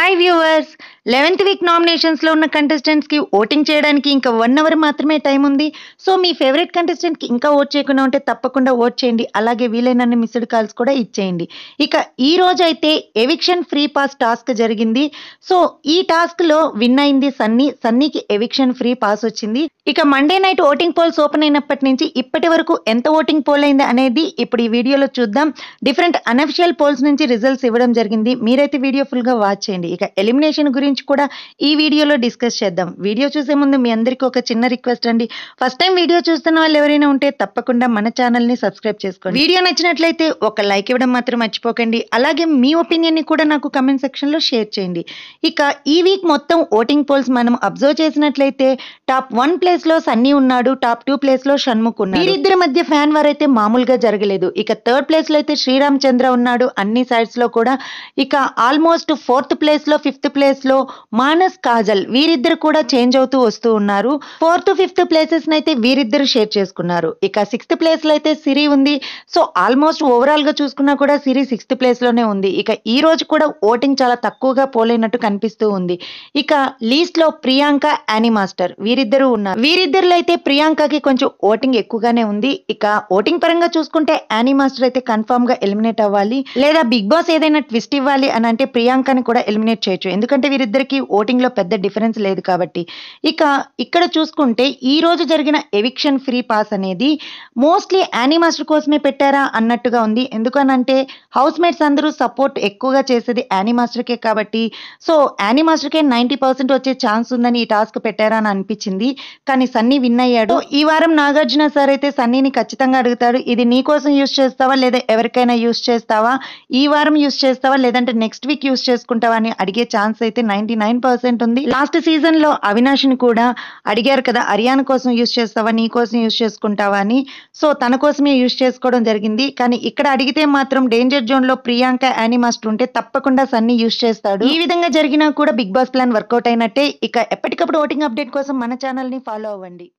hi viewers eleventh week నామినేషన్స్లో ఉన్న కంటెస్టెంట్స్కి ఓటింగ్ చేయడానికి ఇంకా వన్ అవర్ మాత్రమే టైం ఉంది సో మీ ఫేవరెట్ కంటెస్టెంట్కి ఇంకా ఓట్ చేయకుండా ఉంటే తప్పకుండా ఓట్ చేయండి అలాగే వీలైనన్ని మిస్డ్ కాల్స్ కూడా ఇచ్చేయండి ఇక ఈ రోజు అయితే ఎవిక్షన్ ఫ్రీ పాస్ టాస్క్ జరిగింది సో ఈ టాస్క్లో విన్ అయింది సన్నీ సన్నీకి ఎవిక్షన్ ఫ్రీ పాస్ వచ్చింది ఇక Monday night voting polls open అయినప్పటి నుంచి ఇప్పటి వరకు ఎంత ఓటింగ్ పోల్ అయింది అనేది ఇప్పుడు ఈ వీడియోలో చూద్దాం డిఫరెంట్ అనఫిషియల్ పోల్స్ నుంచి రిజల్ట్స్ ఇవ్వడం జరిగింది మీరైతే వీడియో ఫుల్గా వాచ్ చేయండి ఇక ఎలిమినేషన్ గురించి కూడా ఈ వీడియోలో డిస్కస్ చేద్దాం వీడియో చూసే ముందు మీ అందరికీ ఒక చిన్న రిక్వెస్ట్ అండి ఫస్ట్ టైం వీడియో చూస్తున్న వాళ్ళు ఎవరైనా ఉంటే తప్పకుండా మన ఛానల్ని సబ్స్క్రైబ్ చేసుకోండి వీడియో నచ్చినట్లయితే ఒక లైక్ ఇవ్వడం మాత్రం మర్చిపోకండి అలాగే మీ ఒపీనియన్ని కూడా నాకు కమెంట్ సెక్షన్లో షేర్ చేయండి ఇక ఈ వీక్ మొత్తం ఓటింగ్ పోల్స్ మనం అబ్జర్వ్ చేసినట్లయితే టాప్ వన్ ప్లేస్ లో సన్నీ ఉన్నాడు టాప్ టూ ప్లేస్ లో షణ్ముఖ్ ఉన్నాడు వీరిద్దరి మధ్య ఫ్యాన్ వార్ అయితే మామూలుగా జరగలేదు ఇక థర్డ్ ప్లేస్ లో అయితే శ్రీరామ్ చంద్ర ఉన్నాడు అన్ని సైడ్స్ లో కూడా ఇక ఆల్మోస్ట్ ఫోర్త్ ప్లేస్ లో ఫిఫ్త్ ప్లేస్ లో మానస్ కాజల్ వీరిద్దరు కూడా చేంజ్ అవుతూ వస్తూ ఉన్నారు ఫోర్త్ ఫిఫ్త్ ప్లేసెస్ అయితే వీరిద్దరు షేర్ చేసుకున్నారు ఇక సిక్స్త్ ప్లేస్ లో అయితే సిరి ఉంది సో ఆల్మోస్ట్ ఓవరాల్ గా చూసుకున్నా కూడా సిరి సిక్స్త్ ప్లేస్ లోనే ఉంది ఇక ఈ రోజు కూడా ఓటింగ్ చాలా తక్కువగా పోలైనట్టు కనిపిస్తూ ఉంది ఇక లీస్ట్ లో ప్రియాంక యానీ మాస్టర్ వీరిద్దరూ ఉన్నారు వీరిద్దరిలో అయితే ప్రియాంకకి కొంచెం ఓటింగ్ ఎక్కువగానే ఉంది ఇక ఓటింగ్ పరంగా చూసుకుంటే యానీ మాస్టర్ అయితే కన్ఫర్మ్ గా ఎలిమినేట్ అవ్వాలి లేదా బిగ్ బాస్ ఏదైనా ట్విస్ట్ ఇవ్వాలి అని అంటే ప్రియాంకని కూడా ఎలిమినేట్ చేయొచ్చు ఎందుకంటే వీరిద్దరికి ఓటింగ్ లో పెద్ద డిఫరెన్స్ లేదు కాబట్టి ఇక ఇక్కడ చూసుకుంటే ఈ రోజు జరిగిన ఎవిక్షన్ ఫ్రీ పాస్ అనేది మోస్ట్లీ యానీ మాస్టర్ కోసమే పెట్టారా అన్నట్టుగా ఉంది ఎందుకనంటే హౌస్ మేట్స్ అందరూ సపోర్ట్ ఎక్కువగా చేసేది యానీ మాస్టర్కే కాబట్టి సో యానీ మాస్టర్కే నైంటీ పర్సెంట్ వచ్చే ఛాన్స్ ఉందని ఈ టాస్క్ పెట్టారా అని అనిపించింది కానీ సన్నీ విన్ అయ్యాడు ఈ వారం నాగార్జున సార్ అయితే సన్నీని ఖచ్చితంగా అడుగుతాడు ఇది నీ కోసం యూస్ చేస్తావా లేదా ఎవరికైనా యూస్ చేస్తావా ఈ వారం యూస్ చేస్తావా లేదంటే నెక్స్ట్ వీక్ యూస్ చేసుకుంటావా అని అడిగే ఛాన్స్ అయితే నైంటీ నైన్ పర్సెంట్ ఉంది లాస్ట్ సీజన్ లో అవినాష్ని కూడా అడిగారు కదా అరియాన్ కోసం యూస్ చేస్తావా నీ కోసం యూస్ చేసుకుంటావా అని సో తన కోసమే యూస్ చేసుకోవడం జరిగింది కానీ ఇక్కడ అడిగితే మాత్రం డేంజర్ జోన్ లో ప్రియాంక యానీ మాస్టర్ ఉంటే తప్పకుండా సన్నీ యూస్ చేస్తాడు ఈ విధంగా జరిగినా కూడా బిగ్ బాస్ ప్లాన్ వర్కౌట్ అయినట్టే ఇక ఎప్పటికప్పుడు ఓటింగ్ అప్డేట్ కోసం మన ఛానల్ ని ఫాలో అవ్వండి